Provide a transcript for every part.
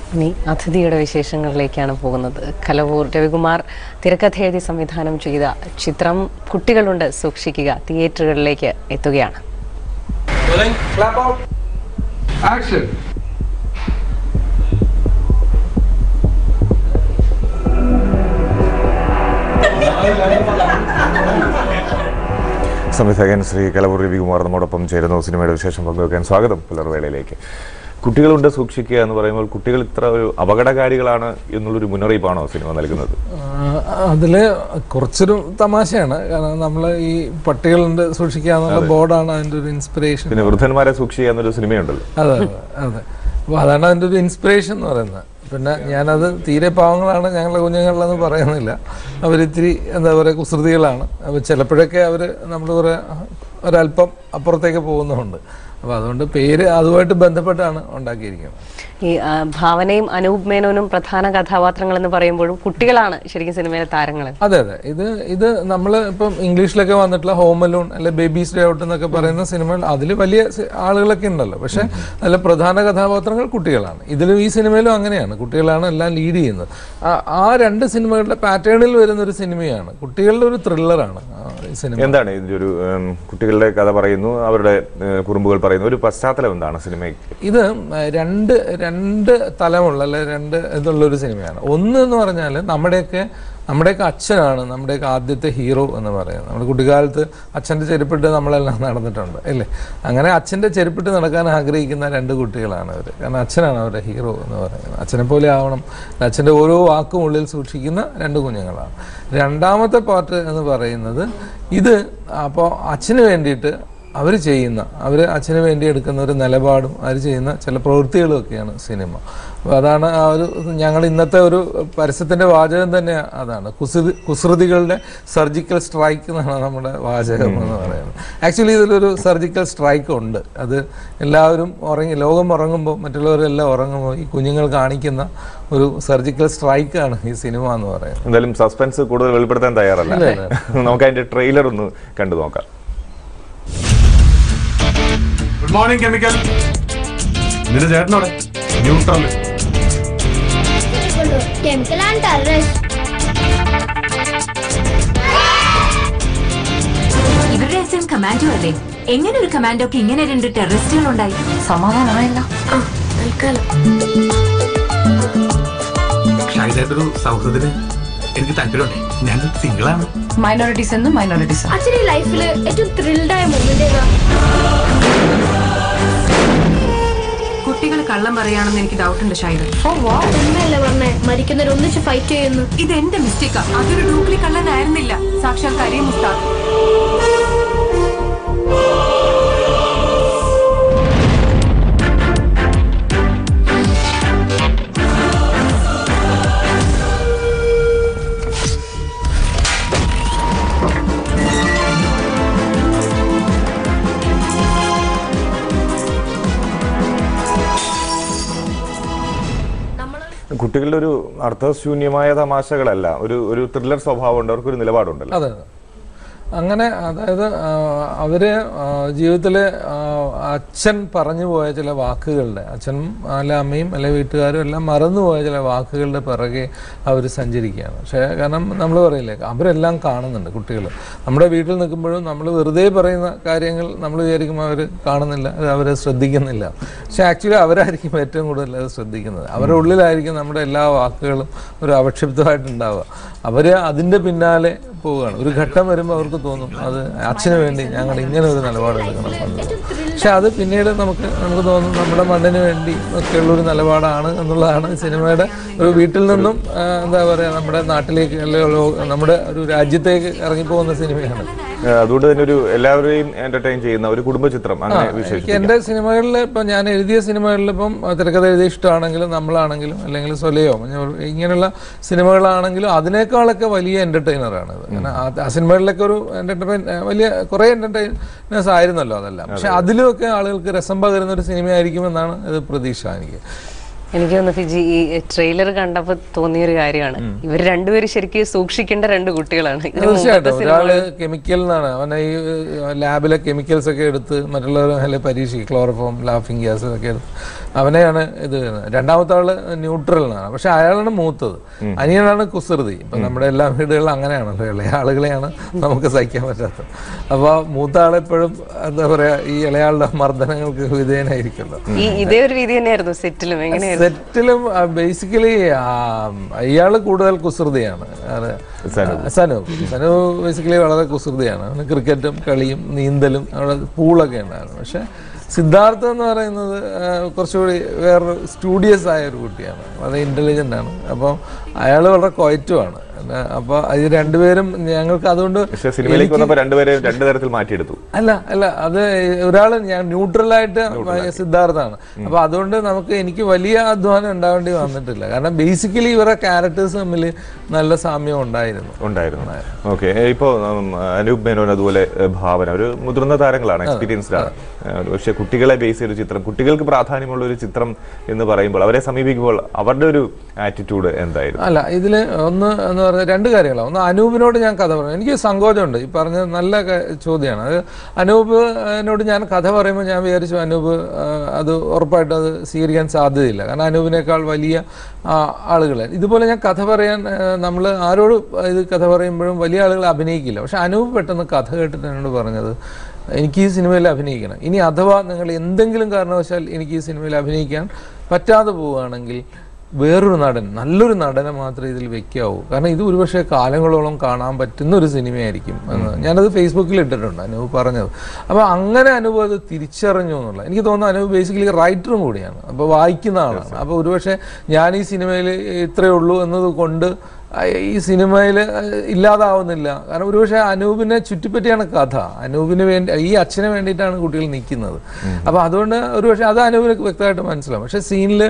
ഇനി അതിഥിയുടെ വിശേഷങ്ങളിലേക്കാണ് പോകുന്നത് കലവൂർ രവികുമാർ തിരക്കഥ എഴുതി സംവിധാനം ചെയ്ത ചിത്രം കുട്ടികളുണ്ട് സൂക്ഷിക്കുക തിയേറ്ററുകളിലേക്ക് എത്തുകയാണ് Rolling, clap out. Action. സംവിധായകൻ ശ്രീ കലവൂർ രവികുമാർ നമ്മോടൊപ്പം ചേരുന്നു സിനിമയുടെ വിശേഷം പങ്കുവയ്ക്കാൻ സ്വാഗതം പുലർവേളയിലേക്ക് കുട്ടികളുണ്ട് സൂക്ഷിക്കുക എന്ന് പറയുമ്പോൾ കുട്ടികൾ ഇത്ര ഒരു അപകടകാരികളാണ് എന്നുള്ളൊരു മുന്നറിയിപ്പാണോ സിനിമ നൽകുന്നത് അതിൽ കുറച്ചൊരു തമാശയാണ് കാരണം നമ്മൾ ഈ പട്ടികളുണ്ട് സൂക്ഷിക്കുക എന്നുള്ള ബോർഡാണ് അതിൻ്റെ ഒരു ഇൻസ്പിറേഷൻ പിന്നെ വൃദ്ധന്മാരെ സൂക്ഷിക്കുക എന്നൊരു സിനിമയുണ്ടല്ലോ അതെ അതെ അതെ അപ്പോൾ അതാണ് അതിൻ്റെ ഒരു ഇൻസ്പിറേഷൻ എന്ന് പറയുന്നത് പിന്നെ ഞാനത് തീരെ പാവങ്ങളാണ് ഞങ്ങളുടെ കുഞ്ഞുങ്ങളിലെന്ന് പറയുന്നില്ല അവരിത്തിരി എന്താ പറയുക കുസൃതികളാണ് അപ്പോൾ ചിലപ്പോഴൊക്കെ അവർ നമ്മൾ കുറേ ഒരല്പം അപ്പുറത്തേക്ക് പോകുന്നുമുണ്ട് അപ്പോൾ അതുകൊണ്ട് പേര് അതുമായിട്ട് ബന്ധപ്പെട്ടാണ് ഉണ്ടാക്കിയിരിക്കുന്നത് ഈ ആ, ഭാവനയും അനൂപ് മേനോനും പ്രധാന കഥാപാത്രങ്ങൾ എന്ന് പറയുമ്പോഴും കുട്ടികളാണ് ശരിക്കും സിനിമയിലെ താരങ്ങൾ അതെ അതെ ഇത് ഇത് നമ്മൾ ഇപ്പം ഇംഗ്ലീഷിലൊക്കെ വന്നിട്ടുള്ള ഹോം അലോൺ അല്ലെ ബേബീസ് ഡേ ഔട്ട് എന്നൊക്കെ പറയുന്ന സിനിമകൾ അതിൽ വലിയ സി- ആളുകളൊക്കെ ഉണ്ടല്ലോ പക്ഷെ അതിലെ പ്രധാന കഥാപാത്രങ്ങൾ കുട്ടികളാണ് ഇതിലും ഈ സിനിമയിലും അങ്ങനെയാണ് കുട്ടികളാണ് എല്ലാം ലീഡ് ചെയ്യുന്നത് ആ- ആ രണ്ട് സിനിമകളുടെ പാറ്റേണിൽ വരുന്ന ഒരു സിനിമയാണ് കുട്ടികളുടെ ഒരു ത്രില്ലറാണ് ഈ സിനിമ എന്താണ് ഇതിന്റെ ഒരു ഉം, കുട്ടികളുടെ കഥ പറയുന്നു അവരുടെ ഏഹ്, കുറുമ്പുകൾ പറയുന്നു ഒരു പശ്ചാത്തലം എന്താണ് സിനിമയ്ക്ക് ഇത് രണ്ട് രണ്ട് തലമുള്ള അല്ലെ രണ്ട് ഇതുള്ള ഒരു സിനിമയാണ് ഒന്ന് എന്ന് പറഞ്ഞാൽ നമ്മുടെയൊക്കെ നമ്മുടെയൊക്കെ അച്ഛനാണ് നമ്മുടെയൊക്കെ ആദ്യത്തെ ഹീറോ എന്ന് പറയുന്നത് നമ്മുടെ കുട്ടിക്കാലത്ത് അച്ഛൻ്റെ ചെരുപ്പിട്ട് നമ്മളെല്ലാം നടന്നിട്ടുണ്ട് അല്ലേ അങ്ങനെ അച്ഛൻ്റെ ചെരുപ്പിട്ട് നടക്കാൻ ആഗ്രഹിക്കുന്ന രണ്ട് കുട്ടികളാണ് അവർ കാരണം അച്ഛനാണ് അവരുടെ ഹീറോ എന്ന് പറയുന്നത് അച്ഛനെ പോലെ ആവണം അച്ഛൻ്റെ ഓരോ വാക്കും ഉള്ളിൽ സൂക്ഷിക്കുന്ന രണ്ട് കുഞ്ഞുങ്ങളാണ് രണ്ടാമത്തെ പാർട്ട് എന്ന് പറയുന്നത് ഇത് അപ്പോൾ അച്ഛന് വേണ്ടിയിട്ട് അവർ ചെയ്യുന്ന അവർ അച്ഛന് വേണ്ടി എടുക്കുന്ന ഒരു നിലപാടും അവർ ചെയ്യുന്ന ചില പ്രവൃത്തികളും ഒക്കെയാണ് സിനിമ അപ്പോൾ അതാണ് ആ ഒരു ഞങ്ങൾ ഇന്നത്തെ ഒരു പരസ്യത്തിൻ്റെ വാചകം തന്നെ അതാണ് കുസൃതി കുസൃതികളുടെ സർജിക്കൽ സ്ട്രൈക്ക് എന്നാണ് നമ്മുടെ വാചകം എന്ന് പറയുന്നത് ആക്ച്വലി ഇതിലൊരു സർജിക്കൽ സ്ട്രൈക്ക് ഉണ്ട് അത് എല്ലാവരും ഉറങ്ങി ലോകം ഉറങ്ങുമ്പോൾ മറ്റുള്ളവരെല്ലാം ഉറങ്ങുമ്പോൾ ഈ കുഞ്ഞുങ്ങൾ കാണിക്കുന്ന ഒരു സർജിക്കൽ സ്ട്രൈക്കാണ് ഈ സിനിമ എന്ന് പറയുന്നത് എന്തായാലും സസ്പെൻസ് കൂടുതൽ വെളിപ്പെടുത്താൻ തയ്യാറല്ല നമുക്ക് അതിന്റെ ട്രെയിലർ ഒന്ന് കണ്ടു നോക്കാം ഗുഡ് മോർണിംഗ് കെമിക്കൽ നിന്റെ ചേട്ടനോടെ ന്യൂട്രൽ കെമിക്കൽ ആൻഡ് ടെററിസ്റ്റ് ഇവരുടെ എസ് കമാൻഡോ അല്ലേ എങ്ങനെ ഒരു കമാൻഡോക്ക് ഇങ്ങനെ രണ്ട് ടെററിസ്റ്റുകൾ ഉണ്ടായി സമാധാനമായല്ലോ ഷാഹിദായിട്ടൊരു സൗഹൃദത്തിന് എനിക്ക് താല്പര്യമുണ്ട് ഞാൻ സിംഗിളാണ് മൈനോറിറ്റീസ് എന്നും മൈനോറിറ്റീസ് അച്ഛൻ ഈ ലൈഫിൽ ഏറ്റവും ത്രിൽഡ് ആയ മൊമെന്റ് ഏതാ കുട്ടികൾ കള്ളം പറയാണെന്ന് എനിക്ക് ഡൗട്ട് ഉണ്ട് ഷൈദ എന്നല്ലേ പറഞ്ഞേ മരിക്കുന്നവർ ഒന്നിച്ച് ഫൈറ്റ് ചെയ്യുന്നു ഇത് എന്റെ മിസ്റ്റേക്കാ അതൊരു ഡൂപ്ലി കള്ളനായിരുന്നില്ല സാക്ഷാൽ കരീം ഉസ്താദ് കുട്ടികളുടെ ഒരു അർത്ഥശൂന്യമായ തമാശകളല്ല ഒരു ഒരു ത്രില്ലർ സ്വഭാവമുണ്ട് അവർക്കൊരു നിലപാടുണ്ടല്ലോ അതെ അതെ അങ്ങനെ അതായത് ആ, അവര് ജീവിതത്തിൽ അച്ഛൻ പറഞ്ഞു പോയ ചില വാക്കുകളുടെ അച്ഛനും അല്ല അമ്മയും അല്ലെ വീട്ടുകാരും എല്ലാം മറന്നുപോയ ചില വാക്കുകളുടെ പിറകെ അവർ സഞ്ചരിക്കുകയാണ് പക്ഷേ കാരണം നമ്മൾ പറയില്ലേ അവരെല്ലാം കാണുന്നുണ്ട് കുട്ടികൾ നമ്മുടെ വീട്ടിൽ നിൽക്കുമ്പോഴും നമ്മൾ വെറുതെ പറയുന്ന കാര്യങ്ങൾ നമ്മൾ വിചാരിക്കുമ്പോൾ അവർ കാണുന്നില്ല അത് അവരെ ശ്രദ്ധിക്കുന്നില്ല പക്ഷേ ആക്ച്വലി അവരായിരിക്കും ഏറ്റവും കൂടുതൽ അത് ശ്രദ്ധിക്കുന്നത് അവരുടെ ഉള്ളിലായിരിക്കും നമ്മുടെ എല്ലാ വാക്കുകളും ഒരു അവക്ഷിപ്തമായിട്ടുണ്ടാവുക അവർ അതിൻ്റെ പിന്നാലെ പോവുകയാണ് ഒരു ഘട്ടം വരുമ്പോൾ അവർക്ക് തോന്നും അത് അച്ഛന് വേണ്ടി ഞങ്ങൾ ഇങ്ങനെ ഒരു നിലപാടെടുക്കണം എന്നുള്ളത് പക്ഷെ അത് പിന്നീട് നമുക്ക് നമുക്ക് തോന്നും നമ്മുടെ മണ്ണിന് വേണ്ടി ഒക്കെയുള്ള ഒരു നിലപാടാണ് എന്നുള്ളതാണ് സിനിമയുടെ ഒരു വീട്ടിൽ നിന്നും ആ, എന്താ പറയുക നമ്മുടെ നാട്ടിലേക്ക് അല്ലെങ്കിൽ ലോ- നമ്മുടെ ഒരു രാജ്യത്തേക്ക് ഇറങ്ങിപ്പോകുന്ന സിനിമയാണ് ഏഹ് അതുകൊണ്ട് തന്നെ ഒരു എല്ലാവരെയും എന്റർടൈൻ ചെയ്യുന്ന ഒരു കുടുംബ ചിത്രം അങ്ങനെ എനിക്ക് വിശേഷിപ്പിക്കാം എൻ്റെ സിനിമകളിൽ ഇപ്പം ഞാൻ എഴുതിയ സിനിമകളിൽ ഇപ്പം തിരക്കഥ എഴുതിയ ഇഷ്ടമാണെങ്കിലും നമ്മളാണെങ്കിലും അല്ലെങ്കിൽ സ്വലയോ മഞ്ഞ- ഇങ്ങനെയുള്ള സിനിമകളാണെങ്കിലും അതിനേക്കാളൊക്കെ വലിയ എൻ്റർടൈനറാണ് ഇത് കാരണം ആ- ആ സിനിമകളിലൊക്കെ ഒരു എൻ്റർടൈൻ വലിയ കുറേ എൻ്റർടൈനേഴ്സ് ആയിരുന്നല്ലോ അതെല്ലാം പക്ഷെ അതിലുമൊക്കെ ആളുകൾക്ക് രസം പകരുന്ന ഒരു സിനിമയായിരിക്കുമെന്നാണ് ഇത് പ്രതീക്ഷ എനിക്ക് എനിക്ക് തോന്നുന്നു ഫിജി ഈ ട്രെയിലർ കണ്ടപ്പോൾ തോന്നിയൊരു കാര്യമാണ് ഇവർ രണ്ടുപേരും ശരിക്കും സൂക്ഷിക്കേണ്ട രണ്ട് കുട്ടികളാണ് ഇതിന് മുമ്പത്തെ തീർച്ചയായിട്ടും സിനിമകളിൽ ഒരാള് കെമിക്കൽ എന്നാണ് അവനെ ഈ ലാബിലെ കെമിക്കൽസ് ഒക്കെ എടുത്ത് മറ്റുള്ളവരെ പരീക്ഷിക്കും ക്ലോറോഫോം ലാഫിംഗ് ഗ്യാസ് ഒക്കെ എടുത്ത് അവനെയാണ് ഇത് ചെയ്യുന്നത്. രണ്ടാമത്തെ ആള് ന്യൂട്രൽ എന്നാണ് പക്ഷെ അയാളാണ് മൂത്തത് അനിയനാണ് കുസൃതി ഇപ്പൊ നമ്മുടെ എല്ലാ വീടുകളിലും അങ്ങനെയാണല്ലോ ഇളയ ആളുകളെയാണ് നമുക്ക് സഹിക്കാൻ പറ്റാത്തത് അപ്പോൾ മൂത്ത ആളെപ്പോഴും എന്താ പറയാ ഈ ഇളയാളുടെ മർദ്ദനങ്ങൾക്ക് വിധേയനായിരിക്കുമല്ലോ ഈ ഇതേ ഒരു രീതി തന്നെയായിരുന്നു സെറ്റിലും എങ്ങനെയായിരുന്നു സെറ്റിലും ബേസിക്കലി ഇയാള് കൂടുതൽ കുസൃതിയാണ് അത് സനു. സനു സനു ബേസിക്കലി വളരെ കുസൃതിയാണ് അവന് ക്രിക്കറ്റും കളിയും നീന്തലും അവിടെ പൂളൊക്കെ ഉണ്ടായിരുന്നു പക്ഷെ സിദ്ധാർത്ഥ എന്ന് പറയുന്നത് ആ, കുറച്ചുകൂടി വേറൊരു സ്റ്റുഡിയസ് ആയ ഒരു കുട്ടിയാണ് വളരെ ഇന്റലിജന്റ് ആണ് അപ്പം അയാൾ വളരെ ക്വയറ്റുമാണ് അപ്പൊ ഇത് രണ്ടുപേരും ഞങ്ങൾക്ക് അതുകൊണ്ട് പക്ഷെ സിനിമയിലേക്ക് വന്നപ്പോൾ രണ്ടുപേരെ രണ്ടു തരത്തിൽ മാറ്റിയെടുത്തു അല്ല അല്ല അത് ഒരാള് ഞാൻ ന്യൂട്രലായിട്ട് സിദ്ധാർത്ഥാണ് അപ്പൊ അതുകൊണ്ട് നമുക്ക് എനിക്ക് വലിയ അധ്വാനം ഉണ്ടാവേണ്ടി വന്നിട്ടില്ല കാരണം ബേസിക്കലി ഇവരുടെ ക്യാരക്ടേഴ്സ് തമ്മിൽ നല്ല സാമ്യം ഉണ്ടായിരുന്നു ഉണ്ടായിരുന്നു ഓക്കെ ഇപ്പോ ഉം, അനൂപ് മേനോൻ അതുപോലെ ഏഹ്, ഭാവന ഒരു മുതിർന്ന താരങ്ങളാണ് എക്സ്പീരിയൻസ്ഡ് ആണ് ഏഹ്, പക്ഷെ കുട്ടികളെ ബേസ് ചെയ്ത ചിത്രം കുട്ടികൾക്ക് പ്രാധാന്യമുള്ള ഒരു ചിത്രം എന്ന് പറയുമ്പോൾ അവരെ സമീപിക്കുമ്പോൾ അവരുടെ ഒരു ആറ്റിറ്റ്യൂഡ് എന്തായിരുന്നു അല്ല ഇതില് ഒന്ന് എന്ന് പറഞ്ഞ രണ്ട് കാര്യങ്ങളാണ് ഒന്ന് അനൂപിനോട് ഞാൻ കഥ പറഞ്ഞു എനിക്ക് സങ്കോചമുണ്ട് ഈ പറഞ്ഞ നല്ല ക- ചോദ്യമാണ് അത് അനൂപിനോട് ഞാൻ കഥ പറയുമ്പോൾ ഞാൻ വിചാരിച്ചു അനൂപ് ആ, അത് ഉറപ്പായിട്ടും അത് സ്വീകരിക്കാൻ സാധ്യതയില്ല കാരണം അനൂപിനേക്കാൾ വലിയ ആ, ആളുകളെ ഇതുപോലെ ഞാൻ കഥ പറയാൻ നമ്മൾ ആരോട് ഇത് കഥ പറയുമ്പോഴും വലിയ ആളുകൾ അഭിനയിക്കില്ല പക്ഷെ അനൂപ് പെട്ടെന്ന് കഥ കേട്ടിട്ട് എന്നോട് പറഞ്ഞത് എനിക്ക് ഈ സിനിമയിൽ അഭിനയിക്കണം ഇനി അഥവാ നിങ്ങൾ എന്തെങ്കിലും കാരണവശാൽ എനിക്ക് ഈ സിനിമയിൽ അഭിനയിക്കാൻ പറ്റാതെ പോവുകയാണെങ്കിൽ വേറൊരു നടൻ നല്ലൊരു നടനെ മാത്രമേ ഇതിൽ വെക്കാവൂ കാരണം ഇത് ഒരുപക്ഷെ കാലങ്ങളോളം കാണാൻ പറ്റുന്ന ഒരു സിനിമയായിരിക്കും എന്ന് ഞാനത് ഫേസ്ബുക്കിൽ ഇട്ടിട്ടുണ്ട് അനൂപ് പറഞ്ഞത് അപ്പോൾ അങ്ങനെ അനൂപ് അത് തിരിച്ചറിഞ്ഞു എന്നുള്ള എനിക്ക് തോന്നുന്നു അനൂപ് ബേസിക്കലി റൈറ്ററും കൂടിയാണ് അപ്പോൾ വായിക്കുന്ന ആളാണ് അപ്പോൾ ഒരുപക്ഷെ ഞാൻ ഈ സിനിമയിൽ ഇത്രയേ ഉള്ളൂ എന്നത് കൊണ്ട് ആ, ഈ സിനിമയിൽ ഇല്ലാതാവുന്നില്ല കാരണം ഒരുപക്ഷെ അനൂപിനെ ചുറ്റിപ്പറ്റിയാണ് കഥ അനൂപിന് വേണ്ടി ഈ അച്ഛന് വേണ്ടിയിട്ടാണ് കുട്ടികൾ നിൽക്കുന്നത് അപ്പൊ അതുകൊണ്ട് ഒരുപക്ഷെ അത് അനൂപിന് വ്യക്തമായിട്ട് മനസ്സിലാവും പക്ഷെ സീനിൽ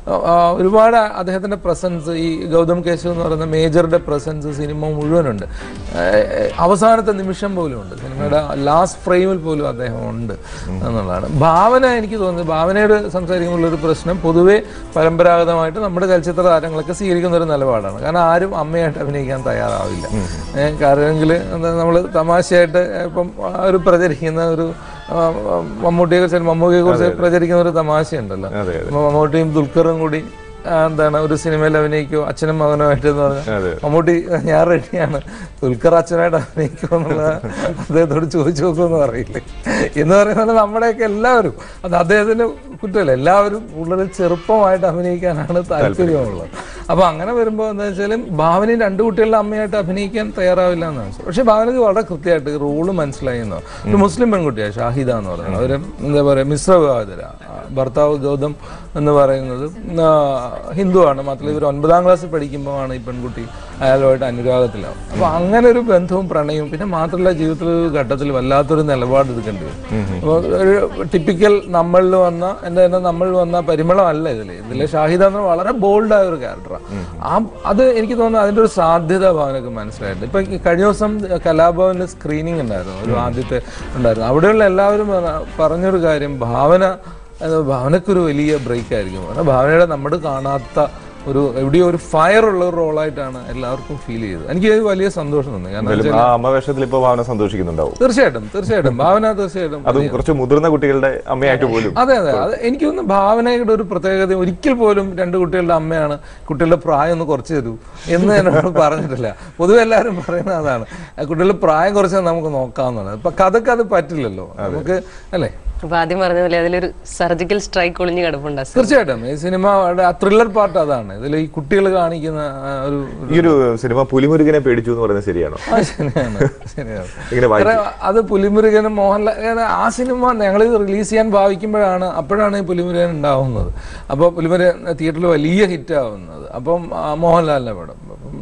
ഒരുപാട് അദ്ദേഹത്തിന്റെ പ്രസൻസ് ഈ ഗൗതം കേശവ് എന്ന് പറയുന്ന മേജറുടെ പ്രസൻസ് സിനിമ മുഴുവനുണ്ട് ആ, അവസാനത്തെ നിമിഷം പോലും ഉണ്ട് സിനിമയുടെ ലാസ്റ്റ് ഫ്രെയിമിൽ പോലും അദ്ദേഹം ഉണ്ട് എന്നുള്ളതാണ് ഭാവന എനിക്ക് തോന്നുന്നത് ഭാവനയോട് സംസാരിക്കുമ്പോൾ ഒരു പ്രശ്നം പൊതുവെ പരമ്പരാഗതമായിട്ട് നമ്മുടെ ചലച്ചിത്ര താരങ്ങളൊക്കെ സ്വീകരിക്കുന്ന ഒരു നിലപാടാണ് കാരണം ആരും അമ്മയായിട്ട് അഭിനയിക്കാൻ തയ്യാറാവില്ല ഏഹ് കാരണമെങ്കിൽ എന്താ നമ്മൾ തമാശയായിട്ട് ഇപ്പം ആ ഒരു പ്രചരിക്കുന്ന ഒരു ആ, മമ്മൂട്ടിയെ കുറിച്ച് മമ്മൂട്ടിയെ കുറിച്ച് പ്രചരിക്കുന്ന ഒരു തമാശയുണ്ടല്ലോ അതെ, അപ്പൊ മമ്മൂട്ടിയും ദുൽഖറും കൂടി ആ, എന്താണ് ഒരു സിനിമയിൽ അഭിനയിക്കോ അച്ഛനും മകനുമായിട്ട് എന്ന് അതെ. പറഞ്ഞാൽ മമ്മൂട്ടി ഞാൻ റെഡിയാണ് ദുൽഖർ അച്ഛനായിട്ട് അഭിനയിക്കുമോ എന്നുള്ള അദ്ദേഹത്തോട് ചോദിച്ചു നോക്കുമെന്ന് പറയില്ലേ എന്ന് പറയുന്നത് നമ്മുടെയൊക്കെ എല്ലാവരും അത് അദ്ദേഹത്തിന് കുറ്റമല്ല എല്ലാവരും കൂടുതൽ ചെറുപ്പമായിട്ട് അഭിനയിക്കാനാണ് താല്പര്യമുള്ളത് അപ്പൊ അങ്ങനെ വരുമ്പോൾ എന്താ വെച്ചാലും ഭാവനയും രണ്ട് കുട്ടികളുടെ അമ്മയായിട്ട് അഭിനയിക്കാൻ തയ്യാറാവില്ല എന്നാണ് പക്ഷെ ഭാവനക്ക് വളരെ കൃത്യമായിട്ട് റോള് മനസ്സിലായി എന്നോ ഒരു മുസ്ലിം പെൺകുട്ടിയാണ് ഷാഹിദ എന്ന് പറയുന്നത് അവര് എന്താ പറയുക മിശ്ര വിവാഹിതര ഭർത്താവ് ഗൗതം എന്ന് പറയുന്നത് ആ, ഹിന്ദുവാണ് മാത്രമല്ല ഇവർ ഒൻപതാം ക്ലാസ്സിൽ പഠിക്കുമ്പോഴാണ് ഈ പെൺകുട്ടി അയാളുമായിട്ട് അനുരാഗത്തിലാവും അപ്പൊ അങ്ങനെ ഒരു ബന്ധവും പ്രണയവും പിന്നെ മാത്രമല്ല ജീവിതത്തിൽ ഒരു ഘട്ടത്തിൽ വല്ലാത്തൊരു നിലപാട് എടുക്കേണ്ടി വരും അപ്പോൾ ഒരു ടിപ്പിക്കൽ നമ്മളിൽ വന്ന എൻ്റെ തന്നെ നമ്മളിൽ വന്ന പരിമളമല്ല ഇതിൽ ഇതിൽ ഷാഹിദ എന്ന് പറഞ്ഞാൽ വളരെ ബോൾഡായ ഒരു ക്യാരക്ടറാണ് ആ അത് എനിക്ക് തോന്നുന്നു അതിൻ്റെ ഒരു സാധ്യത ഭാവനക്ക് മനസ്സിലായിട്ടുണ്ട് ഇപ്പൊ ഈ കഴിഞ്ഞ ദിവസം കലാഭവനിൽ സ്ക്രീനിങ് ഉണ്ടായിരുന്നു ഒരു ആദ്യത്തെ ഉണ്ടായിരുന്നു അവിടെയുള്ള എല്ലാവരും പറ- പറഞ്ഞൊരു കാര്യം ഭാവന അത് ഭാവനക്കൊരു വലിയ ബ്രേക്ക് ആയിരിക്കും കാരണം ഭാവനയുടെ നമ്മൾ കാണാത്ത ഒരു എവിടെയോ ഒരു ഫയർ ഉള്ള ഒരു റോളായിട്ടാണ് എല്ലാവർക്കും ഫീൽ ചെയ്തത് എനിക്ക് അത് വലിയ സന്തോഷം തോന്നി കാരണം എന്തായാലും ആ അമ്മ വേഷത്തിൽ ഇപ്പോൾ ഭാവന സന്തോഷിക്കുന്നുണ്ടാവും തീർച്ചയായിട്ടും തീർച്ചയായിട്ടും ഭാവന തീർച്ചയായിട്ടും അതും കുറച്ച് മുതിർന്ന കുട്ടികളുടെ അമ്മയായിട്ട് പോലും അതെ അതെ അത് എനിക്ക് തോന്നുന്നു ഭാവനയുടെ ഒരു പ്രത്യേകത ഒരിക്കൽ പോലും രണ്ട് കുട്ടികളുടെ അമ്മയാണ് കുട്ടികളുടെ പ്രായം ഒന്ന് കുറച്ച് തരൂ എന്ന് എന്നോട് പറഞ്ഞിട്ടില്ല പൊതുവെ എല്ലാവരും പറയുന്നത് അതാണ് ആ കുട്ടികളുടെ പ്രായം കുറച്ച് നമുക്ക് നോക്കാവുന്നതാണ് ഇപ്പൊ കഥക്ക് അത് പറ്റില്ലല്ലോ നമുക്ക് അല്ലേ അപ്പൊ ആദ്യം പറഞ്ഞ പോലെ അതിലൊരു സർജിക്കൽ സ്ട്രൈക്ക് ഒളിഞ്ഞു കിടപ്പുണ്ട് ആ സിനിമ. തീർച്ചയായിട്ടും ഈ സിനിമ ആ ത്രില്ലർ പാർട്ട് അതാണ് ഇതിൽ ഈ കുട്ടികൾ കാണിക്കുന്ന ആ ഒരു ഈ ഒരു സിനിമ പുലിമുരുകനെ പേടിച്ചു എന്ന് പറയുന്നത് ശരിയാണോ ആ, ശരിയാണ് ശരിയാണ് ഇങ്ങനെ വായിച്ചു കാരണം അത് പുലിമുരുകനും മോഹൻലാൽ കാരണം ആ സിനിമ ഞങ്ങൾ റിലീസ് ചെയ്യാൻ ഭാവിക്കുമ്പോഴാണ് അപ്പോഴാണ് ഈ പുലിമുരുകൻ ഉണ്ടാവുന്നത് അപ്പോൾ പുലിമുരുകൻ തിയേറ്ററിൽ വലിയ ഹിറ്റ് ആവുന്നത് അപ്പം ആ, മോഹൻലാലിന്റെ പടം അപ്പം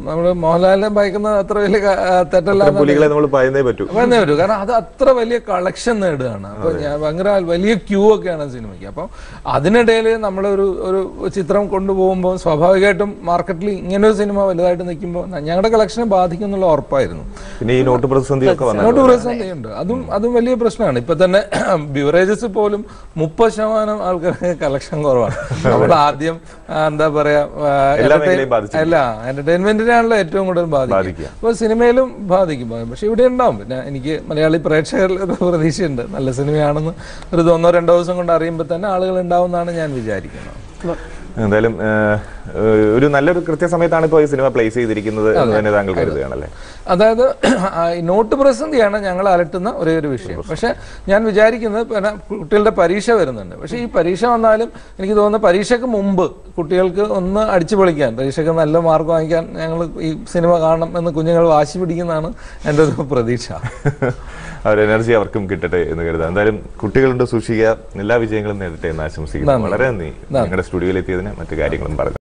നമ്മൾ മോഹൻലാലിനെ ഭയക്കുന്ന അത്ര വലിയ ക- ആ, തെറ്റല്ല ഇത്തരം പുലികളെ നമ്മൾ പറയുന്നേ പറ്റൂ വന്നേ വരൂ കാരണം അത് അത്ര വലിയ കളക്ഷൻ നേടുകയാണ് അപ്പൊ ഞാൻ ഭയങ്കര വലിയ ക്യൂ ഒക്കെയാണ് സിനിമയ്ക്ക് അപ്പം അതിനിടയിൽ നമ്മളൊരു ഒരു ചിത്രം കൊണ്ടുപോകുമ്പോൾ സ്വാഭാവികമായിട്ടും മാർക്കറ്റിൽ ഇങ്ങനെ ഒരു സിനിമ വലുതായിട്ട് നിൽക്കുമ്പോൾ ഞങ്ങളുടെ കളക്ഷനെ ബാധിക്കും എന്നുള്ള ഉറപ്പായിരുന്നു പിന്നെ ഈ നോട്ട് പ്രതിസന്ധിയൊക്കെ വന്നു നോട്ട് പ്രതിസന്ധിയുണ്ട് അതും അതും വലിയ പ്രശ്നമാണ് ഇപ്പൊ തന്നെ ബിവറേജസ് പോലും മുപ്പത് ശതമാനം ആൾക്കാർക്ക് കളക്ഷൻ കുറവാണ് നമ്മൾ ആദ്യം ആ, എന്താ പറയാ ആ, എല്ലാ entertain- മേഖലയും ബാധിച്ചിരിക്കും. അല്ല എന്റർടൈൻമെന്റിനാണല്ലോ ഏറ്റവും കൂടുതൽ ബാധിക്കുക ബാധിക്കുക. അപ്പൊ സിനിമയിലും ബാധിക്കും പക്ഷെ ഇവിടെ ഉണ്ടാവും പിന്നെ എനിക്ക് മലയാളി പ്രേക്ഷകരിൽ ഒരു പ്രതീക്ഷയുണ്ട് നല്ല സിനിമയാണെന്ന് ഒരു ഒന്നോ രണ്ടോ ദിവസം കൊണ്ട് അറിയുമ്പോൾ തന്നെ ആളുകൾ ഉണ്ടാവും എന്നാണ് ഞാൻ വിചാരിക്കുന്നത് എന്തായാലും ഏഹ്, ഏഹ്, ഒരു നല്ലൊരു കൃത്യസമയത്താണ് ഇപ്പോൾ ഈ സിനിമ പ്ലേസ് ചെയ്തിരിക്കുന്നത് എന്ന് തന്നെ താങ്കൾ കരുതുകയാണല്ലേ അതായത് ആ, ഈ നോട്ട് പ്രതിസന്ധിയാണ് ഞങ്ങൾ അലട്ടുന്ന ഒരേ ഒരു വിഷയം പക്ഷെ ഞാൻ വിചാരിക്കുന്നത് പിന്നെ കുട്ടികളുടെ പരീക്ഷ വരുന്നുണ്ട് പക്ഷെ ഈ പരീക്ഷ വന്നാലും എനിക്ക് തോന്നുന്നു പരീക്ഷയ്ക്ക് മുമ്പ് കുട്ടികൾക്ക് ഒന്ന് അടിച്ചു പൊളിക്കാൻ പരീക്ഷയ്ക്ക് നല്ല മാർക്ക് വാങ്ങിക്കാൻ ഞങ്ങൾ ഈ സിനിമ കാണണം എന്ന് കുഞ്ഞുങ്ങൾ വാശി പിടിക്കുന്നതാണ് എൻ്റെ ഒരു പ്രതീക്ഷ ആ ഒരു എനർജി അവർക്കും കിട്ടട്ടെ എന്ന് കരുതാം എന്തായാലും കുട്ടികളുണ്ട് സൂക്ഷിക്കുക എല്ലാ വിജയങ്ങളും നേടട്ടെ എന്ന് ആശംസിക്കുന്നു വളരെ നന്ദി നിങ്ങളുടെ സ്റ്റുഡിയോയിൽ എത്തിയതിന് മറ്റു കാര്യങ്ങളും പറഞ്ഞു